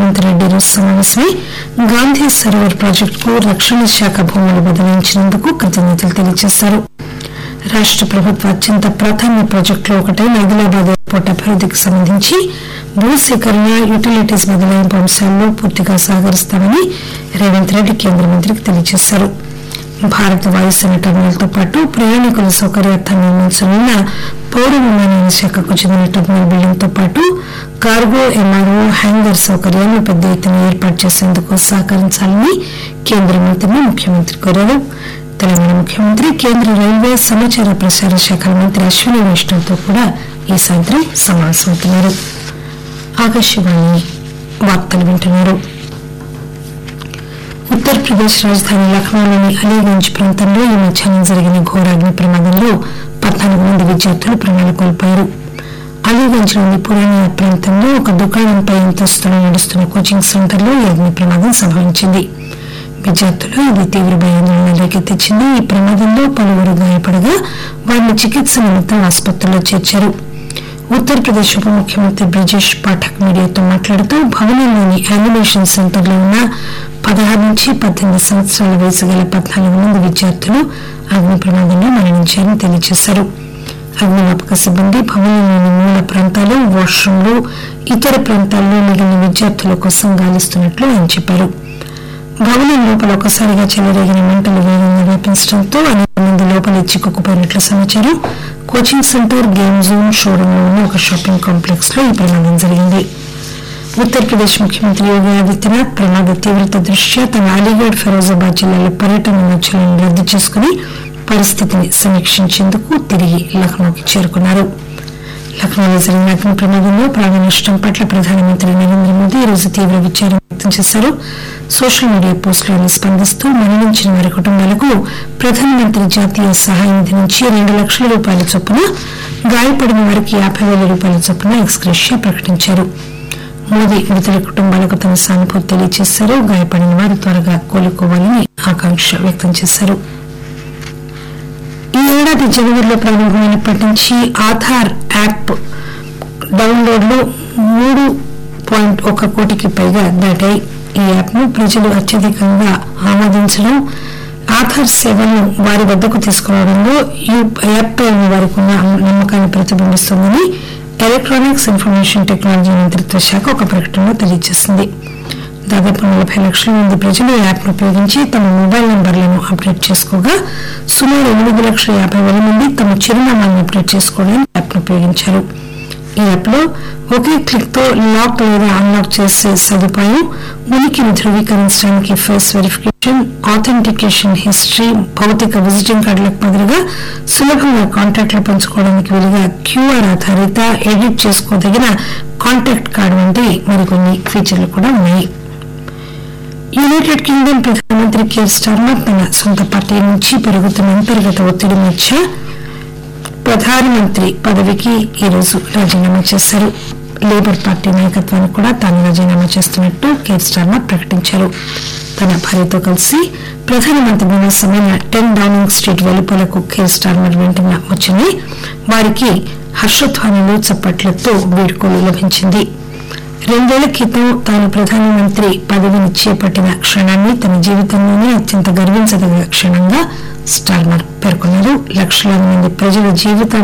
రేవంత్ రెడ్డి ఈరోజు సమావేశమై గాంధీ సరోవర్ ప్రాజెక్టుకు రక్షణ శాఖ భూములు బదలాయించినందుకు కృతజ్ఞతలు తెలియజేశారు రాష్ట ప్రభుత్వ అత్యంత ప్రాధాన్య ప్రాజెక్టులో ఒకటైన ఆదిలాబాద్ ఎయిర్పోర్ట్ అభివృద్ధికి సంబంధించి భూసేకరణ యుటిలిటీస్ బదలాయింపు అంశాల్లో పూర్తిగా సహకరిస్తామని రేవంత్ రెడ్డి కేంద్ర మంత్రికి తెలియజేశారు భారత వాయుసేన టర్మినల్తో పాటు ప్రయాణికుల సౌకర్యార్థం నిర్మించనున్న పౌర విమానయాన శాఖకు చెందిన టర్మినల్ బిల్డింగ్ తో పాటు కార్గో ఎంఆర్ఓ హ్యాంగర్ సౌకర్యాలను పెద్ద ఎత్తున ఏర్పాటు చేసేందుకు సహకరించాలని కేంద్ర మంత్రిని ముఖ్యమంత్రి కోరారు తెలంగాణ ముఖ్యమంత్రి కేంద్ర రైల్వే సమాచార ప్రసార శాఖల మంత్రి అశ్విని వైష్ణవ్తో కూడా ఈ సాయంత్రం సమావేశమవుతున్నారు ఆకాశవాణి వార్తలు వింటున్నారు ఉత్తరప్రదేశ్ రాజధాని లక్నోలోని అలీగంజ్ ప్రాంతంలో ఈ మధ్యాహ్నం జరిగిన ఘోరాగ్ని ప్రమాదంలో పద్నాలుగు మంది విద్యార్థులు ప్రాణాలు కోల్పోయారు అలీగంజ్లోని పురాణియా ప్రాంతంలో ఒక దుకాణంపై అంతస్తులో నడుస్తున్న కోచింగ్ సెంటర్లో ఈ అగ్ని ప్రమాదం సంభవించింది విద్యార్థులు ఇది తీవ్ర భయాందోళన రేకెత్తించింది ఈ ప్రమాదంలో పలువురు గాయపడగా వారిని చికిత్స నిమిత్తం ఆసుపత్రిలో చేర్చారు ఉత్తరప్రదేశ్ ఉప ముఖ్యమంత్రి బ్రిజేష్ పాఠక్ మీడియాతో మాట్లాడుతూ భవనంలోని యానిమేషన్ సెంటర్లో ఉన్న పదహారు నుంచి పద్దెనిమిది సంవత్సరాల వయసు గల పద్నాలుగు మంది విద్యార్థులు అగ్ని ప్రమాదంలో మరణించారని తెలియజేశారు అగ్నిమాపక సిబ్బంది భవనంలోని మూల ప్రాంతాలు వాష్రూమ్లు ఇతర ప్రాంతాల్లో మిగిలిన విద్యార్థుల కోసం గాలిస్తున్నట్లు ఆయన చెప్పారు భవనం లోపల ఒకసారిగా చెలరేగిన మంటలు వేగంగా వ్యాపించడంతో అనేక మంది లోపల చిక్కుకుపోయినట్లు సమాచారం coaching centre game zone showroom లో ఉన్న ఒక షాపింగ్ కాంప్లెక్స్ లో ఈ ప్రమాదం జరిగింది ఉత్తరప్రదేశ్ ముఖ్యమంత్రి యోగి ఆదిత్యనాథ్ ప్రమాద తీవ్రత దృష్ట్యా తన అలీగఢ్ ఫిరోజాబాద్ జిల్లాల పర్యటన నౌచలను రద్దు చేసుకుని పరిస్థితిని సమీక్షించేందుకు తిరిగి లక్నోకి చేరుకున్నారు లక్నోలో జరిగిన అగ్ని ప్రమాదంలో ప్రాణ నష్టం పట్ల ప్రధానమంత్రి నరేంద్ర మోదీ ఈరోజు తీవ్ర విచారం వ్యక్తం చేశారు సోషల్ మీడియా పోస్టులను స్పందిస్తూ మరణించిన వారి కుటుంబాలకు ప్రధానమంత్రి జాతీయ సహాయ నిధి నుంచి రెండు లక్షల రూపాయల చొప్పున గాయపడిన వారికి యాభై వేల రూపాయల చొప్పున ఎక్స్గ్రేషియా ప్రకటించారు మోదీ మృతుల కుటుంబాలకు తమ సానుభూతి తెలియజేశారు గాయపడిన వారు త్వరగా కోలుకోవాలని ఆకాంక్ష వ్యక్తం చేశారు ఈ ఏడాది జనవరిలో ప్రారంభమైనప్పటి నుంచి ఆధార్ యాప్ డౌన్లోడ్లు మూడు పాయింట్ ఒక కోటికి పైగా దాటాయి ఈ యాప్ ను ప్రజలు అత్యధికంగా ఆమోదించడం ఆధార్ సేవలను వారి వద్దకు తీసుకురావడంలో ఈ యాప్ పై ఉన్న వారికి ఉన్న నమ్మకాన్ని ప్రతిబింబిస్తోందని ఎలక్ట్రానిక్స్ ఇన్ఫర్మేషన్ టెక్నాలజీ మంత్రిత్వ శాఖ ఒక ప్రకటనలో తెలియజేసింది దాదాపు నలభై లక్షల మంది ప్రజలు ఈ యాప్ను ఉపయోగించి తమ మొబైల్ నంబర్లను అప్డేట్ చేసుకోగా సుమారు ఎనిమిది లక్షల యాభై వేల మంది తమ చిరునామాలను అప్డేట్ చేసుకోవడానికి యాప్ను ఉపయోగించారు ఈ యాప్లో ఒకే క్లిక్ తో లాక్ లేదా అన్లాక్ చేసే సదుపాయం ఉనికిని ధృవీకరించడానికి ఫేస్ వెరిఫికేషన్ ఆథెంటికేషన్ హిస్టరీ భౌతిక విజిటింగ్ కార్డులకు బదులుగా సులభంగా కాంటాక్ట్లు పంచుకోవడానికి వీలుగా క్యూఆర్ ఆధారిత ఎడిట్ చేసుకోదగిన కాంటాక్ట్ కార్డు వంటి మరికొన్ని ఫీచర్లు కూడా ఉన్నాయి యునైటెడ్ కింగ్డమ్ ప్రధానమంత్రి కేర్ స్టార్మర్ తన సొంత పార్టీ నుంచి పెరుగుతున్న అంతర్గత ఒత్తిడి మధ్య ప్రధానమంత్రి పదవికి ఈరోజు రాజీనామా చేశారు లేబర్ పార్టీ నాయకత్వానికి కూడా తాను రాజీనామా చేస్తున్నట్టు కేర్ స్టార్మర్ ప్రకటించారు తన భార్యతో కలిసి ప్రధానమంత్రి నివాసమైన టెన్ డౌనింగ్ స్ట్రీట్ వెలుపలకు కేర్ స్టార్మర్ వెంటనే వచ్చింది వారికి హర్షధ్వానులు చప్పట్లతో వీడ్కోలు లభించింది రెండేళ్ల క్రితం తాను ప్రధానమంత్రి పదవిని చేపట్టిన క్షణాన్ని తన జీవితంలోనే అత్యంత గర్వించదగిన క్షణంగా స్టార్మర్ పేర్కొన్నారు లక్షలాది మంది ప్రజల జీవితాలు